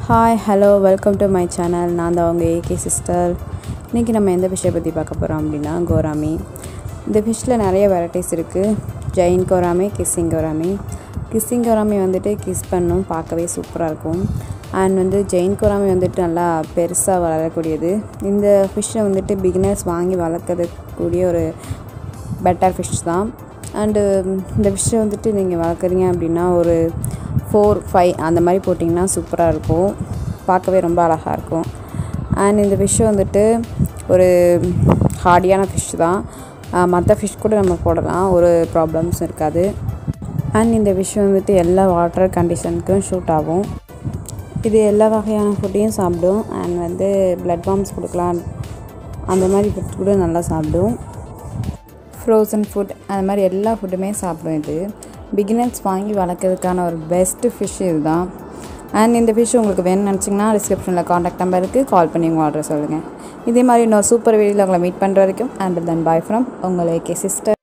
hi hello welcome to my channel நான் தான் உங்கள் ஏகே சிஸ்டர் இன்றைக்கி நம்ம எந்த ஃபிஷ்ஷை பற்றி பார்க்க போகிறோம் அப்படின்னா கோராமி இந்த ஃபிஷ்ஷில் நிறைய வெரைட்டிஸ் இருக்குது giant gourami kissing gourami kissing gourami வந்துட்டு கிஸ் பண்ணும் பார்க்கவே சூப்பராக இருக்கும் அண்ட் வந்து ஜெயின் கோராமி வந்துட்டு நல்லா பெருசாக வளரக்கூடியது இந்த ஃபிஷ்ஷை வந்துட்டு பிகினர்ஸ் வாங்கி வளர்க்கறதுக்கூடிய ஒரு பெட்டர் ஃபிஷ் தான் அண்டு இந்த ஃபிஷ்ஷை வந்துட்டு நீங்கள் வளர்க்குறீங்க அப்படின்னா ஒரு ஃபோர் ஃபைவ் அந்த மாதிரி போட்டிங்கன்னா சூப்பராக இருக்கும் பார்க்கவே ரொம்ப அழகாக இருக்கும் அண்ட் இந்த ஃபிஷ்ஷு வந்துட்டு ஒரு ஹார்டியான ஃபிஷ் தான் மற்ற ஃபிஷ் கூட நம்ம போடலாம் ஒரு ப்ராப்ளம்ஸும் இருக்காது அண்ட் இந்த ஃபிஷ் வந்துட்டு எல்லா வாட்டர் கண்டிஷனுக்கும் ஷூட் ஆகும் இது எல்லா வகையான ஃபுட்டையும் சாப்பிடும் அண்ட் வந்து பிளட் பாம்ஸ் கொடுக்கலாம் அந்த மாதிரி ஃபுட் கூட நல்லா சாப்பிடும் ஃப்ரோசன் ஃபுட் அந்த மாதிரி எல்லா ஃபுட்டுமே சாப்பிடும் இது பிகினர்ஸ் வாங்கி வளர்க்குறதுக்கான ஒரு பெஸ்ட்டு ஃபிஷ் இதுதான் அண்ட் இந்த ஃபிஷ் உங்களுக்கு வேணும்னு நினச்சிங்கன்னா டிஸ்கிரிப்ஷனில் காண்டாக்ட் நம்பர் இருக்குது கால் பண்ணி உங்கள் ஆர்டர் சொல்லுங்கள் இதே மாதிரி இன்னொரு சூப்பர் வீடியோவில் உங்களை மீட் பண்ணுற வரைக்கும் அண்ட் தென் பாய் ஃப்ரம் உங்கள் ஏகே சிஸ்டர்